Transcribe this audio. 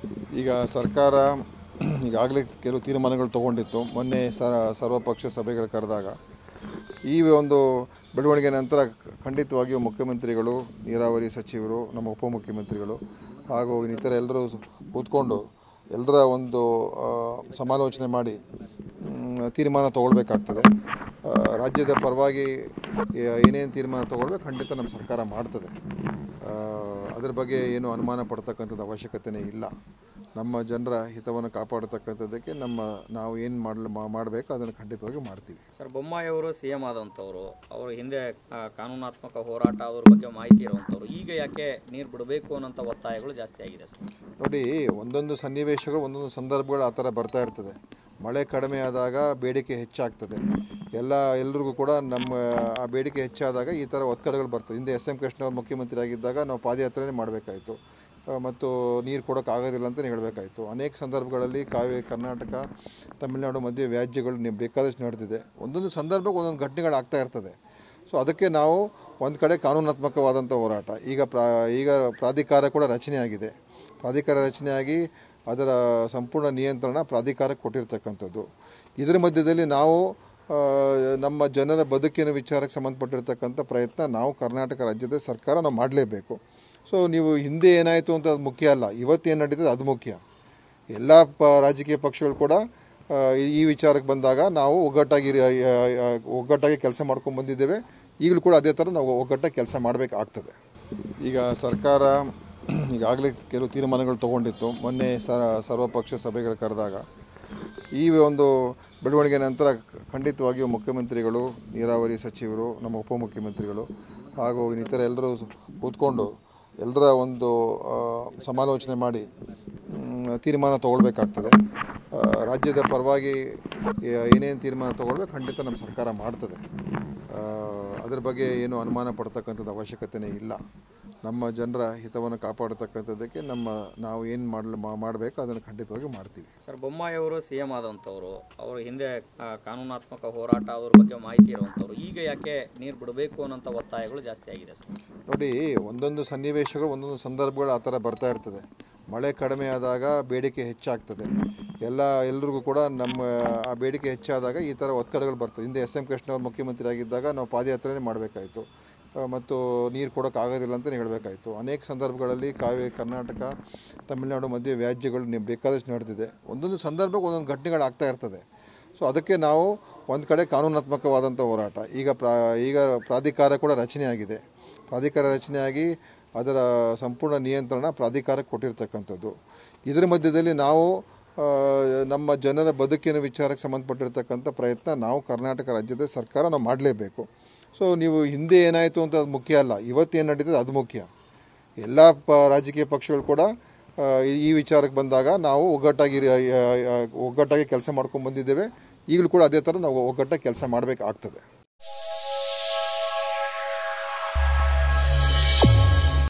ಈಗ ಸರ್ಕಾರ ಈಗಾಗಲೇ ಕೆಲವು ತೀರ್ಮಾನಗಳು ತಗೊಂಡಿತ್ತು ಮೊನ್ನೆ ಸ ಸರ್ವಪಕ್ಷ ಸಭೆಗಳು ಕರೆದಾಗ ಈ ಒಂದು ಬೆಳವಣಿಗೆ ನಂತರ ಖಂಡಿತವಾಗಿಯೂ ಮುಖ್ಯಮಂತ್ರಿಗಳು ನೀರಾವರಿ ಸಚಿವರು ನಮ್ಮ ಉಪಮುಖ್ಯಮಂತ್ರಿಗಳು ಹಾಗೂ ಇನ್ನಿತರ ಎಲ್ಲರೂ ಕೂತ್ಕೊಂಡು ಎಲ್ಲರ ಒಂದು ಆ, ಸಮಾಲೋಚನೆ ಮಾಡಿ ಮ್, ತೀರ್ಮಾನ ತಗೊಳ್ಬೇಕಾಗ್ತದೆ ಆ, ರಾಜ್ಯದ ಪರವಾಗಿ ಏ- ಏನೇನು ತೀರ್ಮಾನ ತಗೊಳ್ಬೇಕು ಖಂಡಿತ ನಮ್ಮ ಸರ್ಕಾರ ಮಾಡ್ತದೆ ಆ, ಅದ್ರ ಬಗ್ಗೆ ಏನು ಅನುಮಾನ ಪಡ್ತಕ್ಕಂಥದ್ದು ಅವಶ್ಯಕತೆಯೇ ಇಲ್ಲ ನಮ್ಮ ಜನರ ಹಿತವನ್ನು ಕಾಪಾಡತಕ್ಕಂಥದ್ದಕ್ಕೆ ನಮ್ಮ ನಾವು ಏನು ಮಾಡಲು ಮಾಡಬೇಕು ಅದನ್ನು ಖಂಡಿತವಾಗಿ ಮಾಡ್ತೀವಿ ಸರ್ ಬೊಮ್ಮಾಯಿ ಅವರು ಸಿ ಎಂ ಆದಂಥವ್ರು ಅವರು ಹಿಂದೆ ಆ, ಕಾನೂನಾತ್ಮಕ ಹೋರಾಟ ಅವ್ರ ಬಗ್ಗೆ ಮಾಹಿತಿ ಇರುವಂಥವ್ರು ಈಗ ಯಾಕೆ ನೀರು ಬಿಡಬೇಕು ಅನ್ನೋಂಥ ಒತ್ತಾಯಗಳು ಜಾಸ್ತಿ ಆಗಿದೆ ಸರ್ ನೋಡಿ ಒಂದೊಂದು ಸನ್ನಿವೇಶಗಳು ಒಂದೊಂದು ಸಂದರ್ಭಗಳು ಆ ಥರ ಬರ್ತಾ ಇರ್ತದೆ ಮಳೆ ಕಡಿಮೆ ಆದಾಗ ಬೇಡಿಕೆ ಹೆಚ್ಚಾಗ್ತದೆ ಎಲ್ಲ ಎಲ್ರಿಗೂ ಕೂಡ ನಮ್ಮ ಆ ಬೇಡಿಕೆ ಹೆಚ್ಚಾದಾಗ ಈ ಥರ ಒತ್ತಡಗಳು ಬರ್ತದೆ ಹಿಂದೆ ಎಸ್ ಎಂ ಕೃಷ್ಣ ಅವ್ರು ಮುಖ್ಯಮಂತ್ರಿ ಆಗಿದ್ದಾಗ ನಾವು ಪಾದಯಾತ್ರೆನೇ ಮಾಡಬೇಕಾಯಿತು ಮತ್ತು ನೀರು ಕೊಡೋಕ್ಕಾಗೋದಿಲ್ಲ ಅಂತಲೇ ಹೇಳಬೇಕಾಯಿತು ಅನೇಕ ಸಂದರ್ಭಗಳಲ್ಲಿ ಕಾವೇರಿ ಕರ್ನಾಟಕ ತಮಿಳುನಾಡು ಮಧ್ಯೆ ವ್ಯಾಜ್ಯಗಳು ನೀವು ಬೇಕಾದಷ್ಟು ನಡೆದಿದೆ ಒಂದೊಂದು ಸಂದರ್ಭಕ್ಕೆ ಒಂದೊಂದು ಘಟನೆಗಳು ಆಗ್ತಾ ಇರ್ತದೆ ಸೊ ಅದಕ್ಕೆ ನಾವು ಒಂದು ಕಡೆ ಕಾನೂನಾತ್ಮಕವಾದಂಥ ಹೋರಾಟ ಈಗ ಪ್ರಾ ಈಗ ಪ್ರಾಧಿಕಾರ ಕೂಡ ರಚನೆ ಆಗಿದೆ ಪ್ರಾಧಿಕಾರ ರಚನೆಯಾಗಿ ಅದರ ಸಂಪೂರ್ಣ ನಿಯಂತ್ರಣ ಪ್ರಾಧಿಕಾರಕ್ಕೆ ಕೊಟ್ಟಿರ್ತಕ್ಕಂಥದ್ದು ಇದರ ಮಧ್ಯದಲ್ಲಿ ನಾವು ಆ, ನಮ್ಮ ಜನರ ಬದುಕಿನ ವಿಚಾರಕ್ಕೆ ಸಂಬಂಧಪಟ್ಟಿರ್ತಕ್ಕಂಥ ಪ್ರಯತ್ನ ನಾವು ಕರ್ನಾಟಕ ರಾಜ್ಯದ ಸರ್ಕಾರ ನಾವು ಮಾಡಲೇಬೇಕು ಸೊ ನೀವು ಹಿಂದೆ ಏನಾಯಿತು ಅಂತ ಅದು ಮುಖ್ಯ ಅಲ್ಲ ಇವತ್ತೇನು ನಡೀತದೆ ಅದು ಮುಖ್ಯ ಎಲ್ಲ ಪ ರಾಜಕೀಯ ಪಕ್ಷಗಳು ಕೂಡ ಆ, ಈ- ಈ ವಿಚಾರಕ್ಕೆ ಬಂದಾಗ ನಾವು ಒಗ್ಗಟ್ಟಾಗಿ ಇರ- ಆ, ಆ, ಒಗ್ಗಟ್ಟಾಗಿ ಕೆಲಸ ಮಾಡ್ಕೊಂಡು ಬಂದಿದ್ದೇವೆ ಈಗಲೂ ಕೂಡ ಅದೇ ಥರ ನಾವು ಒಗ್ಗಟ್ಟಾಗಿ ಕೆಲಸ ಮಾಡಬೇಕಾಗ್ತದೆ ಈಗ ಸರ್ಕಾರ ಈಗಾಗಲೇ ಕೆಲವು ತೀರ್ಮಾನಗಳು ತಗೊಂಡಿತ್ತು ಮೊನ್ನೆ ಸ ಸರ್ವಪಕ್ಷ ಸಭೆಗಳು ಕರೆದಾಗ ಈ ಒಂದು ಬೆಳವಣಿಗೆ ನಂತರ ಖಂಡಿತವಾಗಿಯೂ ಮುಖ್ಯಮಂತ್ರಿಗಳು ನೀರಾವರಿ ಸಚಿವರು ನಮ್ಮ ಉಪಮುಖ್ಯಮಂತ್ರಿಗಳು ಹಾಗೂ ಇನ್ನಿತರ ಎಲ್ಲರೂ ಕೂತ್ಕೊಂಡು ಎಲ್ಲರ ಒಂದು ಆ, ಸಮಾಲೋಚನೆ ಮಾಡಿ ಮ್, ತೀರ್ಮಾನ ತಗೊಳ್ಬೇಕಾಗ್ತದೆ ಆ, ರಾಜ್ಯದ ಪರವಾಗಿ ಏ- ಏನೇನು ತೀರ್ಮಾನ ತಗೊಳ್ಬೇಕು ಖಂಡಿತ ನಮ್ಮ ಸರ್ಕಾರ ಮಾಡ್ತದೆ ಆ, ಅದ್ರ ಬಗ್ಗೆ ಏನು ಅನುಮಾನ ಪಡ್ತಕ್ಕಂಥದ್ದು ಅವಶ್ಯಕತೆಯೇ ಇಲ್ಲ ನಮ್ಮ ಜನರ ಹಿತವನ್ನು ಕಾಪಾಡತಕ್ಕಂಥದ್ದಕ್ಕೆ ನಮ್ಮ ನಾವು ಏನು ಮಾಡಲು ಮಾಡಬೇಕು ಅದನ್ನು ಖಂಡಿತವಾಗಿ ಮಾಡ್ತೀವಿ ಸರ್ ಬೊಮ್ಮಾಯಿ ಅವರು ಸಿ ಎಂ ಆದಂಥವ್ರು ಅವರು ಹಿಂದೆ ಆ, ಕಾನೂನಾತ್ಮಕ ಹೋರಾಟ ಅವ್ರ ಬಗ್ಗೆ ಮಾಹಿತಿ ಇರುವಂಥವ್ರು ಈಗ ಯಾಕೆ ನೀರು ಬಿಡಬೇಕು ಅನ್ನೋಂಥ ಒತ್ತಾಯಗಳು ಜಾಸ್ತಿ ಆಗಿದೆ ಸರ್ ನೋಡಿ ಒಂದೊಂದು ಸನ್ನಿವೇಶಗಳು ಒಂದೊಂದು ಸಂದರ್ಭಗಳು ಆ ಥರ ಬರ್ತಾ ಇರ್ತದೆ ಮಳೆ ಕಡಿಮೆ ಆದಾಗ ಬೇಡಿಕೆ ಹೆಚ್ಚಾಗ್ತದೆ ಎಲ್ಲ ಎಲ್ರಿಗೂ ಕೂಡ ನಮ್ಮ ಆ ಬೇಡಿಕೆ ಹೆಚ್ಚಾದಾಗ ಈ ಥರ ಒತ್ತಡಗಳು ಬರ್ತದೆ ಹಿಂದೆ ಎಸ್ ಎಂ ಕೃಷ್ಣ ಅವ್ರು ಮುಖ್ಯಮಂತ್ರಿ ಆಗಿದ್ದಾಗ ನಾವು ಪಾದಯಾತ್ರೆನೇ ಮಾಡಬೇಕಾಯಿತು ಮತ್ತು ನೀರು ಕೊಡೋಕ್ಕಾಗೋದಿಲ್ಲ ಅಂತಲೇ ಹೇಳಬೇಕಾಯಿತು ಅನೇಕ ಸಂದರ್ಭಗಳಲ್ಲಿ ಕಾವೇರಿ ಕರ್ನಾಟಕ ತಮಿಳುನಾಡು ಮಧ್ಯೆ ವ್ಯಾಜ್ಯಗಳು ನೀವು ಬೇಕಾದಷ್ಟು ನಡೆದಿದೆ ಒಂದೊಂದು ಸಂದರ್ಭಕ್ಕೆ ಒಂದೊಂದು ಘಟನೆಗಳು ಆಗ್ತಾ ಇರ್ತದೆ ಸೊ ಅದಕ್ಕೆ ನಾವು ಒಂದು ಕಡೆ ಕಾನೂನಾತ್ಮಕವಾದಂಥ ಹೋರಾಟ ಈಗ ಪ್ರಾ ಈಗ ಪ್ರಾಧಿಕಾರ ಕೂಡ ರಚನೆ ಆಗಿದೆ ಪ್ರಾಧಿಕಾರ ರಚನೆಯಾಗಿ ಅದರ ಸಂಪೂರ್ಣ ನಿಯಂತ್ರಣ ಪ್ರಾಧಿಕಾರಕ್ಕೆ ಕೊಟ್ಟಿರ್ತಕ್ಕಂಥದ್ದು ಇದರ ಮಧ್ಯದಲ್ಲಿ ನಾವು ಆ, ನಮ್ಮ ಜನರ ಬದುಕಿನ ವಿಚಾರಕ್ಕೆ ಸಂಬಂಧಪಟ್ಟಿರ್ತಕ್ಕಂಥ ಪ್ರಯತ್ನ ನಾವು ಕರ್ನಾಟಕ ರಾಜ್ಯದ ಸರ್ಕಾರ ನಾವು ಮಾಡಲೇಬೇಕು ಸೊ ನೀವು ಹಿಂದೆ ಏನಾಯಿತು ಅಂತ ಅದು ಮುಖ್ಯ ಅಲ್ಲ ಇವತ್ತೇನು ನಡೀತದೆ ಅದು ಮುಖ್ಯ ಎಲ್ಲ ಪ ರಾಜಕೀಯ ಪಕ್ಷಗಳು ಕೂಡ ಆ, ಈ- ಈ ವಿಚಾರಕ್ಕೆ ಬಂದಾಗ ನಾವು ಒಗ್ಗಟ್ಟಾಗಿ ಇರ- ಆ, ಆ, ಒಗ್ಗಟ್ಟಾಗಿ ಕೆಲಸ ಮಾಡ್ಕೊಂಡು ಬಂದಿದ್ದೇವೆ ಈಗಲೂ ಕೂಡ ಅದೇ ಥರ ನಾವು ಒಗ್ಗಟ್ಟಾಗಿ ಕೆಲಸ ಮಾಡಬೇಕಾಗ್ತದೆ